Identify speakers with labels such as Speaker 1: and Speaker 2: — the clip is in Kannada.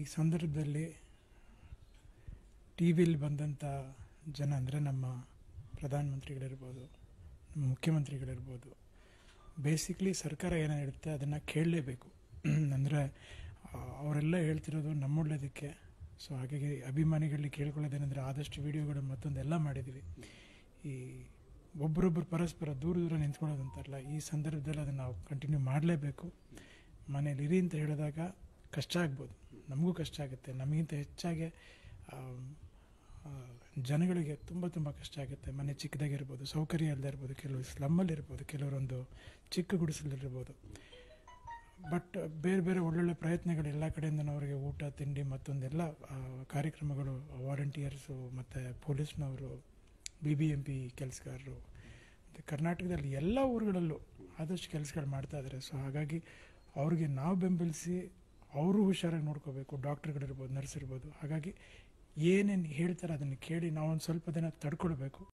Speaker 1: ಸಂದರ್ಭದಲ್ಲಿ ಟಿ ವಿಲಿ ಬಂದಂಥ ಜನ ಅಂದರೆ ನಮ್ಮ ಪ್ರಧಾನಮಂತ್ರಿಗಳಿರ್ಬೋದು ನಮ್ಮ ಮುಖ್ಯಮಂತ್ರಿಗಳಿರ್ಬೋದು ಬೇಸಿಕ್ಲಿ ಸರ್ಕಾರ ಏನೇನು ಹೇಳುತ್ತೆ ಅದನ್ನು ಕೇಳಲೇಬೇಕು ಅಂದರೆ ಅವರೆಲ್ಲ ಹೇಳ್ತಿರೋದು ನಮ್ಮೊಳ್ಳೇದಕ್ಕೆ ಸೊ ಹಾಗಾಗಿ ಅಭಿಮಾನಿಗಳಿಗೆ ಕೇಳ್ಕೊಳ್ಳೋದೇನೆಂದರೆ ಆದಷ್ಟು ವೀಡಿಯೋಗಳು ಮತ್ತೊಂದೆಲ್ಲ ಮಾಡಿದ್ದೀವಿ ಈ ಒಬ್ಬರೊಬ್ಬರು ಪರಸ್ಪರ ದೂರ ದೂರ ನಿಂತ್ಕೊಳ್ಳೋದು ಅಂತಾರಲ್ಲ ಈ ಸಂದರ್ಭದಲ್ಲಿ ಅದನ್ನು ನಾವು ಕಂಟಿನ್ಯೂ ಮಾಡಲೇಬೇಕು ಮನೇಲಿ ಇರಿ ಅಂತ ಹೇಳಿದಾಗ ಕಷ್ಟ ಆಗ್ಬೋದು ನಮಗೂ ಕಷ್ಟ ಆಗುತ್ತೆ ನಮಗಿಂತ ಹೆಚ್ಚಾಗಿ ಆ, ಆ, ಜನಗಳಿಗೆ ತುಂಬ ತುಂಬ ಕಷ್ಟ ಆಗುತ್ತೆ ಮನೆ ಚಿಕ್ಕದಾಗಿರ್ಬೋದು ಸೌಕರ್ಯ ಇಲ್ಲದೆ ಇರ್ಬೋದು ಕೆಲವು ಸ್ಲಮ್ಮಲ್ಲಿರ್ಬೋದು ಕೆಲವರೊಂದು ಚಿಕ್ಕ ಗುಡಿಸಲಿರ್ಬೋದು ಬಟ್ ಬೇರೆ ಬೇರೆ ಒಳ್ಳೊಳ್ಳೆ ಪ್ರಯತ್ನಗಳು ಎಲ್ಲ ಕಡೆಯಿಂದ ಅವರಿಗೆ ಊಟ ತಿಂಡಿ ಮತ್ತೊಂದೆಲ್ಲ ಆ, ಕಾರ್ಯಕ್ರಮಗಳು ವಾಲಂಟಿಯರ್ಸು ಮತ್ತು ಪೊಲೀಸ್ನವರು ಬಿ ಬಿ ಎಂ ಪಿ ಕೆಲಸಗಾರರು ಮತ್ತು ಕರ್ನಾಟಕದಲ್ಲಿ ಎಲ್ಲ ಊರುಗಳಲ್ಲೂ ಆದಷ್ಟು ಕೆಲಸಗಳು ಮಾಡ್ತಾ ಇದ್ದಾರೆ ಸೊ ಹಾಗಾಗಿ ಅವ್ರಿಗೆ ನಾವು ಬೆಂಬಲಿಸಿ ಅವರು ಹುಷಾರಾಗಿ ನೋಡ್ಕೋಬೇಕು ಡಾಕ್ಟ್ರುಗಳಿರ್ಬೋದು ನರ್ಸ್ ಇರ್ಬೋದು ಹಾಗಾಗಿ ಏನೇನು ಹೇಳ್ತಾರೆ ಅದನ್ನು ಕೇಳಿ ನಾವೊಂದು ಸ್ವಲ್ಪ ದಿನ ತಡ್ಕೊಳ್ಬೇಕು